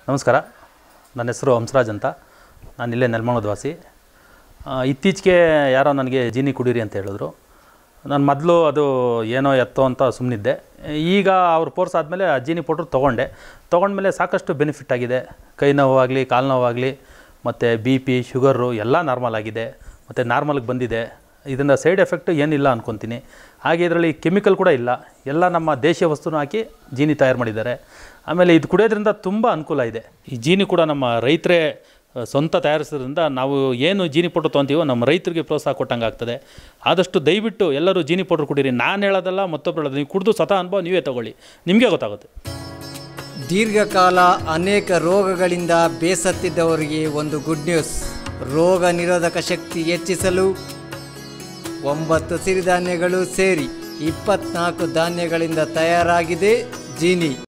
ನಮಸ್ಕಾರ ನನ್ನ ಹೆಸರು ಹಂಸರಾಜ್ ಅಂತ ನಾನು ಇಲ್ಲೇ ನೆಲಮಂಗಲದ ವಾಸಿ ಆ, ಇತ್ತೀಚೆಗೆ ಯಾರೋ ನನಗೆ ಜೀನಿ ಕುಡೀರಿ ಅಂತ ಹೇಳಿದ್ರು ನಾನು ಮೊದಲು ಅದು ಏನೋ ಎತ್ತೋ ಅಂತ ಸುಮ್ಮನಿದ್ದೆ ಈಗ ಅವ್ರು ಫೋರ್ಸ್ ಆದಮೇಲೆ ಆ ಜೀನಿ ಪೌಡ್ರ್ ತೊಗೊಂಡೆ ತೊಗೊಂಡ್ಮೇಲೆ ಸಾಕಷ್ಟು ಬೆನಿಫಿಟ್ ಆಗಿದೆ ಕೈ ನೋವಾಗಲಿ ಕಾಲು ನೋವಾಗಲಿ ಮತ್ತು ಬಿ ಪಿ ಶುಗರು ಎಲ್ಲ ನಾರ್ಮಲ್ ಆಗಿದೆ ಮತ್ತು ನಾರ್ಮಲ್ಗೆ ಬಂದಿದೆ ಇದರಿಂದ ಸೈಡ್ ಎಫೆಕ್ಟ್ ಏನಿಲ್ಲ ಅನ್ಕೊತೀನಿ ಹಾಗೆ ಇದರಲ್ಲಿ ಕೆಮಿಕಲ್ ಕೂಡ ಇಲ್ಲ ಎಲ್ಲ ನಮ್ಮ ದೇಶೀಯ ವಸ್ತುನ ಹಾಕಿ ಜೀನಿ ತಯಾರು ಮಾಡಿದ್ದಾರೆ ಆಮೇಲೆ ಇದು ಕುಡಿಯೋದ್ರಿಂದ ತುಂಬ ಅನುಕೂಲ ಇದೆ ಈ ಜೀನಿ ಕೂಡ ನಮ್ಮ ರೈತರೇ ಆ, ಸ್ವಂತ ತಯಾರಿಸೋದ್ರಿಂದ ನಾವು ಏನು ಜೀನಿ ಪೌಡ್ರ್ ತೊಗೊತೀವೋ ನಮ್ಮ ರೈತರಿಗೆ ಪ್ರೋತ್ಸಾಹ ಕೊಟ್ಟಂಗೆ ಆಗ್ತದೆ ಆದಷ್ಟು ದಯವಿಟ್ಟು ಎಲ್ಲರೂ ಜೀನಿ ಪೌಡ್ರ್ ಕುಡೀರಿ ನಾನು ಹೇಳೋದಲ್ಲ ಮತ್ತೊಬ್ರು ಹೇಳೋದು ನೀವು ಕುಡಿದು ಸ್ವತಃ ಅನುಭವ ನೀವೇ ತಗೊಳ್ಳಿ ನಿಮಗೆ ಗೊತ್ತಾಗುತ್ತೆ ದೀರ್ಘಕಾಲ ಅನೇಕ ರೋಗಗಳಿಂದ ಬೇಸತ್ತಿದ್ದವರಿಗೆ ಒಂದು ಗುಡ್ ನ್ಯೂಸ್ ರೋಗ ನಿರೋಧಕ ಶಕ್ತಿ ಹೆಚ್ಚಿಸಲು ಒಂಬತ್ತು ಸಿರಿಧಾನ್ಯಗಳು ಸೇರಿ ಇಪ್ಪತ್ನಾಲ್ಕು ಧಾನ್ಯಗಳಿಂದ ತಯಾರಾಗಿದೆ ಜೀನಿ